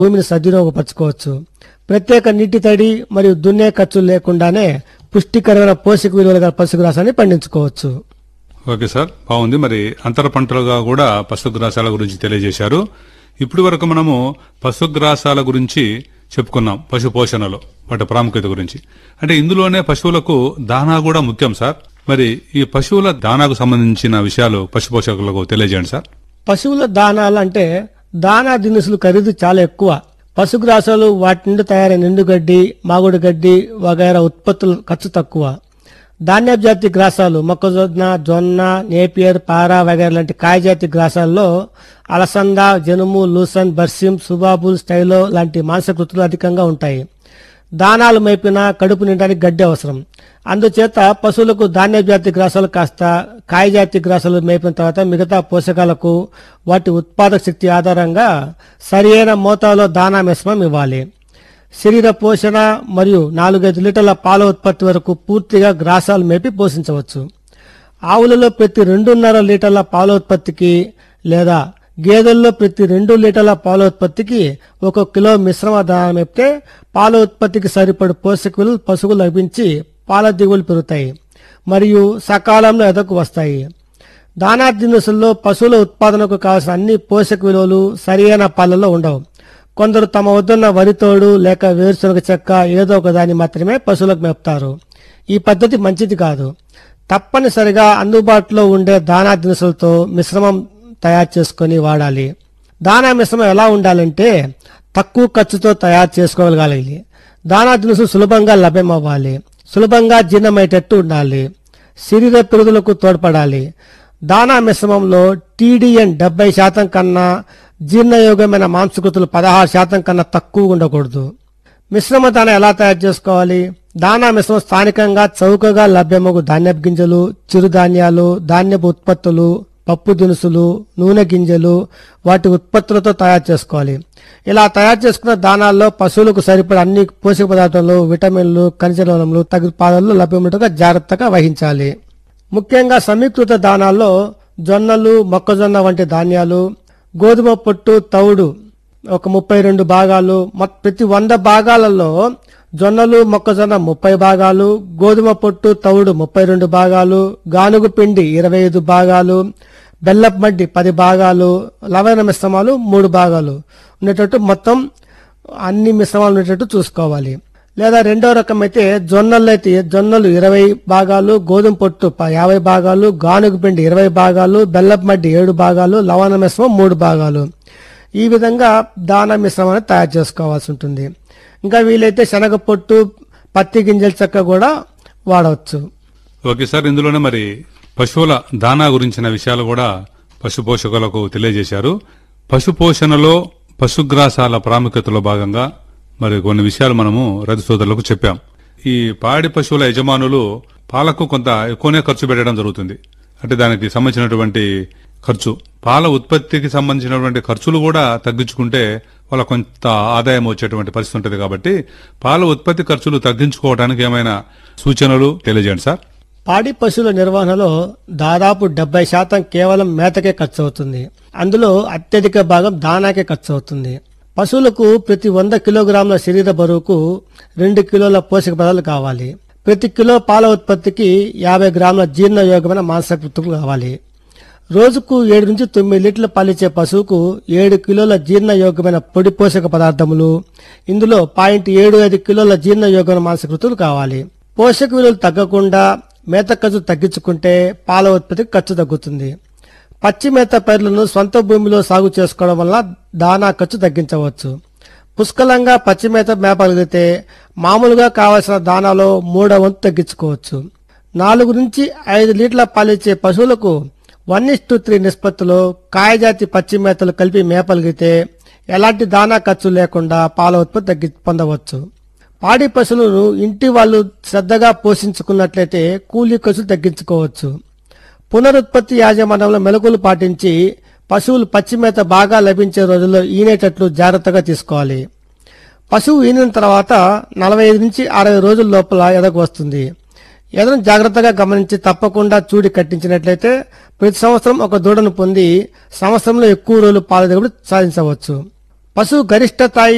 భూమిని సద్వినియోగపరచుకోవచ్చు ప్రత్యేక నీటి తడి మరియు దున్నే ఖర్చులు లేకుండానే పుష్టికరమైన పోషక విలువలు గల పశుగ్రాసాన్ని పండించుకోవచ్చు ఓకే సార్ బాగుంది మరి అంతర పంటలుగా కూడా పశుగ్రాసాల గురించి తెలియజేశారు ఇప్పటి వరకు మనము పశుగ్రాసాల గురించి చెప్పుకున్నాం పశు పోషణలో వాటి ప్రాముఖ్యత గురించి అంటే ఇందులోనే పశువులకు దానా కూడా ముఖ్యం సార్ మరి ఈ పశువుల దానాకు సంబంధించిన విషయాలు పశు పోషకులకు తెలియజేయండి సార్ పశువుల దానాలు అంటే దానా దినుసులు ఖరీదు చాలా ఎక్కువ పశుగ్రాసాలు వాటి నుండి తయారైన ఎండుగడ్డి మాగుడు గడ్డి వగైరా ఉత్పత్తుల ఖర్చు తక్కువ ధాన్యపు జాతి గ్రాసాలు మొక్కజొన్న జొన్న నేపియర్ పారా వగైరా లాంటి కాయజాతి గ్రాసాల్లో అలసంద జనుము లూసన్ బర్సిమ్ సుబాబుల్ స్టైలో లాంటి మాంసకృతులు అధికంగా ఉంటాయి దానాలు మేపిన కడుపు నిండడానికి గడ్డి అవసరం అందుచేత పశువులకు ధాన్య జాతి గ్రాసాలు కాస్త కాయజాతి గ్రాసాలు మేపిన తర్వాత మిగతా పోషకాలకు వాటి ఉత్పాదక శక్తి ఆధారంగా సరియైన మోతాదులో దానా మిశ్రమం ఇవ్వాలి శరీర పోషణ మరియు నాలుగైదు లీటర్ల పాల ఉత్పత్తి వరకు పూర్తిగా గ్రాసాలు మేపి పోషించవచ్చు ఆవులలో ప్రతి రెండున్నర లీటర్ల పాల ఉత్పత్తికి లేదా గేదెల్లో ప్రతి రెండు లీటర్ల పాల ఉత్పత్తికి ఒక కిలో మిశ్రమ దానం మేపితే పాల ఉత్పత్తికి సరిపడు పోషక విలువలు పశువులు లభించి పాల దిగుబడులు పెరుగుతాయి మరియు సకాలంలో ఎదకు వస్తాయి దానా దినుసుల్లో పశువుల ఉత్పాదనకు కావాల్సిన అన్ని పోషక విలువలు సరియైన పాలలో ఉండవు కొందరు తమ వద్దన్న వరితోడు లేక వేరుశనగ చెక్క ఏదో ఒక దాన్ని మాత్రమే పశువులకు మేపుతారు ఈ పద్ధతి మంచిది కాదు తప్పనిసరిగా అందుబాటులో ఉండే దానా దినుసులతో మిశ్రమం తయారు చేసుకొని వాడాలి దానా మిశ్రమం ఎలా ఉండాలంటే తక్కువ ఖర్చుతో తయారు చేసుకోగలగాలి దానా దినుసులు సులభంగా లభ్యమవ్వాలి సులభంగా జీర్ణమయ్యేటట్టు ఉండాలి శరీర పెరుగుదలకు తోడ్పడాలి దానా మిశ్రమంలో టీడీఎన్ డెబ్బై శాతం కన్నా జీర్ణయోగ్యమైన మాంసకృతులు పదహారు శాతం కన్నా తక్కువ ఉండకూడదు మిశ్రమ దానా ఎలా తయారు చేసుకోవాలి దానా మిశ్రమం స్థానికంగా చౌకగా లభ్యమగు ధాన్యపు గింజలు చిరుధాన్యాలు ధాన్యపు ఉత్పత్తులు పప్పు దినుసులు నూనె గింజలు వాటి ఉత్పత్తులతో తయారు చేసుకోవాలి ఇలా తయారు చేసుకున్న దానాల్లో పశువులకు సరిపడే అన్ని పోషక పదార్థాలు విటమిన్లు ఖనిజ లవణములు తగిన పాదాల్లో లభ్యముగా జాగ్రత్తగా వహించాలి ముఖ్యంగా సమీకృత దానాల్లో జొన్నలు మొక్కజొన్న వంటి ధాన్యాలు గోధుమ పొట్టు తౌడు ఒక ముప్పై రెండు భాగాలు మొత్- ప్రతి వంద భాగాలలో జొన్నలు మొక్కజొన్న ముప్పై భాగాలు గోధుమ పొట్టు తౌడు ముప్పై రెండు భాగాలు గానుగు పిండి ఇరవై ఐదు భాగాలు బెల్లపు మడ్డి పది భాగాలు లవణ మిశ్రమాలు మూడు భాగాలు ఉండేటట్టు మొత్తం అన్ని మిశ్రమాలు ఉండేటట్టు చూసుకోవాలి లేదా రెండో రకం అయితే జొన్నలు అయితే జొన్నలు ఇరవై భాగాలు గోధుమ పొట్టు ప- యాభై భాగాలు గానుగు పిండి ఇరవై భాగాలు బెల్లపు మడ్డి ఏడు భాగాలు లవణ మిశ్రమం మూడు భాగాలు ఈ విధంగా దాన మిశ్రమాన్ని తయారు చేసుకోవాల్సి ఉంటుంది ఇంకా వీలైతే శనగ పొట్టు పత్తి గింజల చెక్క కూడా వాడవచ్చు ఓకే సార్ ఇందులోనే మరి పశువుల దానా గురించిన విషయాలు కూడా పశు పోషకులకు తెలియజేశారు పశు పోషణలో పశుగ్రాసాల ప్రాముఖ్యతలో భాగంగా మరి కొన్ని విషయాలు మనము రైతు సోదరులకు చెప్పాం ఈ పాడి పశువుల యజమానులు పాలకు కొంత ఎక్కువనే ఖర్చు పెట్టడం జరుగుతుంది అంటే దానికి సంబంధించినటువంటి ఖర్చు పాల ఉత్పత్తికి సంబంధించినటువంటి ఖర్చులు కూడా తగ్గించుకుంటే వాళ్ళ కొంత ఆదాయం వచ్చేటువంటి పరిస్థితి ఉంటుంది కాబట్టి పాల ఉత్పత్తి ఖర్చులు తగ్గించుకోవడానికి ఏమైనా సూచనలు తెలియజేయండి సార్ పాడి పశువుల నిర్వహణలో దాదాపు డెబ్బై శాతం కేవలం మేతకే ఖర్చు అవుతుంది అందులో అత్యధిక భాగం దానాకే ఖర్చు అవుతుంది పశువులకు ప్రతి వంద కిలోగ్రాముల శరీర బరువుకు రెండు కిలోల పోషక పదార్థాలు కావాలి ప్రతి కిలో పాల ఉత్పత్తికి యాభై గ్రాముల జీర్ణయోగ్యమైన మాంసకృతులు కావాలి రోజుకు ఏడు నుంచి తొమ్మిది లీటర్ల పాలిచ్చే పశువుకు ఏడు కిలోల జీర్ణయోగ్యమైన పొడి పోషక పదార్థములు ఇందులో పాయింట్ ఏడు ఐదు కిలోల జీర్ణయోగ్యమైన మాంసకృతులు కావాలి పోషక విలువలు తగ్గకుండా మేత ఖర్చు తగ్గించుకుంటే పాల ఉత్పత్తికి ఖర్చు తగ్గుతుంది పచ్చి మేత పైర్లను సొంత భూమిలో సాగు చేసుకోవడం వల్ల దానా ఖర్చు తగ్గించవచ్చు పుష్కలంగా పచ్చి మేత మేపగలిగితే మామూలుగా కావలసిన దానాలో మూడో వంతు తగ్గించుకోవచ్చు నాలుగు నుంచి ఐదు లీటర్ల పాలిచ్చే పశువులకు వన్ ఇస్ టు త్రీ నిష్పత్తిలో కాయజాతి పచ్చి మేతలు కలిపి మేపలిగితే ఎలాంటి దానా ఖర్చు లేకుండా పాల ఉత్పత్తి తగ్గి పొందవచ్చు పాడి పశువులను ఇంటి వాళ్ళు శ్రద్ధగా పోషించుకున్నట్లయితే కూలీ ఖర్చులు తగ్గించుకోవచ్చు పునరుత్పత్తి యాజమాన్యంలో మెలకులు పాటించి పశువులు పచ్చి మేత బాగా లభించే రోజుల్లో ఈనేటట్లు జాగ్రత్తగా తీసుకోవాలి పశువు ఈనిన తర్వాత నలభై ఐదు నుంచి అరవై రోజుల లోపల ఎదకు వస్తుంది ఎదను జాగ్రత్తగా గమనించి తప్పకుండా చూడి కట్టించినట్లయితే ప్రతి సంవత్సరం ఒక దూడను పొంది సంవత్సరంలో ఎక్కువ రోజులు పాల దిగుబడి సాధించవచ్చు పశువు గరిష్ట స్థాయి